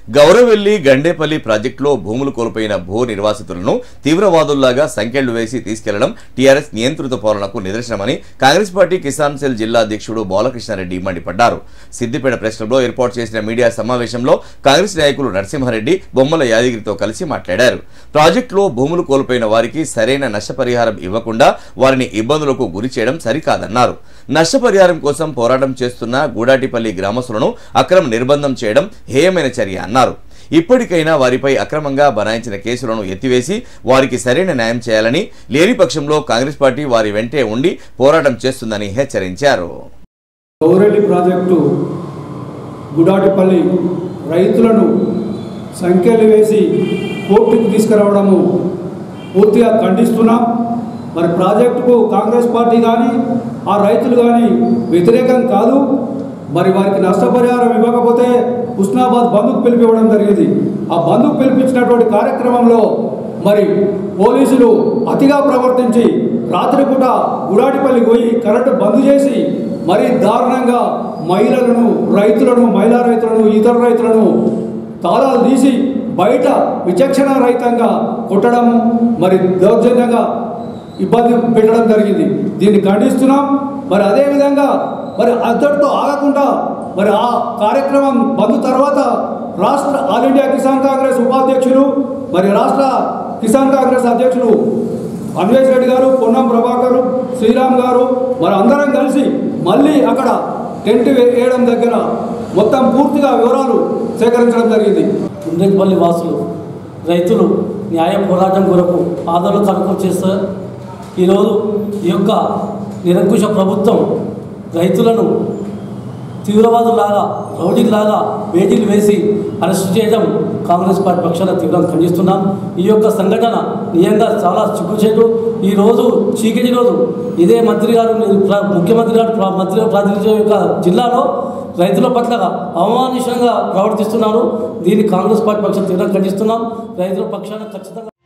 గౌరవెల్లి గండేపల్లి ప్రాజెక్టులో భూములు కోల్పోయిన భూ నిర్వాసితులను తీవ్రవాదుల్లాగా సంకెళ్లు వేసి తీసుకెళ్లడం టీఆర్ఎస్ నియంత్రిత పాలనకు నిదర్శనమని కాంగ్రెస్ పార్టీ కిసాన్ సెల్ జిల్లా అధ్యక్షుడు బాలకృష్ణారెడ్డి మండిపడ్డారు సిద్దిపేట ప్రెస్ క్లబ్లో ఏర్పాటు చేసిన మీడియా సమావేశంలో కాంగ్రెస్ నాయకులు నరసింహారెడ్డి బొమ్మల యాదగిరితో కలిసి మాట్లాడారు ప్రాజెక్టులో భూములు కోల్పోయిన వారికి సరైన నష్టపరిహారం ఇవ్వకుండా వారిని ఇబ్బందులకు గురి చేయడం సరికాదన్నారు నష్టపరిహారం కోసం పోరాటం చేస్తున్న గూడాటిపల్లి గ్రామస్తులను అక్రమ నిర్బంధం చేయడం హేయమైన చర్య అన్నారు ఇప్పటికైనా వారిపై అక్రమంగా బనాయించిన కేసులను ఎత్తివేసి వారికి సరైన న్యాయం చేయాలని లేని పక్షంలో కాంగ్రెస్ పార్టీ వారి వెంటే ఉండి పోరాటం చేస్తుందని హెచ్చరించారు గౌరెల్లి ప్రాజెక్టు గుడాటిపల్లి రైతులను సంఖ్యలు వేసి కోర్టుకు తీసుకురావడము పూర్తిగా ఖండిస్తున్నాం మరి ప్రాజెక్టుకు కాంగ్రెస్ పార్టీ కానీ ఆ రైతులు కానీ వ్యతిరేకం కాదు మరి వారికి నష్టపరిహారం ఇవ్వకపోతే హుస్నాబాద్ బంధుకు పిలిపివ్వడం జరిగింది ఆ బంధుకు పిలిపించినటువంటి కార్యక్రమంలో మరి పోలీసులు అతిగా ప్రవర్తించి రాత్రిపూట గుడాటిపల్లి పోయి కరెంటు బంద్ చేసి మరి దారుణంగా మహిళలను రైతులను మహిళా రైతులను ఇతర రైతులను తాళాలు తీసి బయట విచక్షణ రహితంగా కొట్టడం మరి దౌర్జన్యంగా ఇబ్బంది పెట్టడం జరిగింది దీన్ని ఖండిస్తున్నాం మరి అదేవిధంగా మరి అంతటితో ఆగకుండా మరి ఆ కార్యక్రమం బంద్ తర్వాత రాష్ట్ర ఆల్ ఇండియా కిసాన్ కాంగ్రెస్ ఉపాధ్యక్షులు మరి రాష్ట్ర కిసాన్ కాంగ్రెస్ అధ్యక్షులు అన్వేష్ రెడ్డి గారు పొన్నం ప్రభాకర్ శ్రీరామ్ గారు మరి అందరం కలిసి మళ్ళీ అక్కడ టెంట్ వే- వేయడం దగ్గర మొత్తం పూర్తిగా వివరాలు సేకరించడం జరిగింది ఉండేపల్లి వాసులు రైతులు న్యాయ పోరాటం కొరకు ఆదరణ కనుక చేస్తే ఈరోజు ఈ యొక్క నిరంకుశ ప్రభుత్వం రైతులను తీవ్రవాదులాగా రౌడీలాగా వేటీలు వేసి అరెస్ట్ చేయడం కాంగ్రెస్ పార్టీ పక్షాన తీవ్రంగా ఖండిస్తున్నాం ఈ యొక్క సంఘటన నిజంగా చాలా సిగ్గుచేటు ఈ రోజు చీకటి రోజు ఇదే మంత్రి గారు ప్ర- ముఖ్యమంత్రి గారు ప్ర- మంత్రి ప్రాతినిధ్యం యొక్క జిల్లాలో రైతుల పట్ల అవమానుషంగా ప్రవర్తిస్తున్నారు దీన్ని కాంగ్రెస్ పార్టీ పక్షాన తీవ్రంగా ఖండిస్తున్నాం రైతుల పక్షాన ఖచ్చితంగా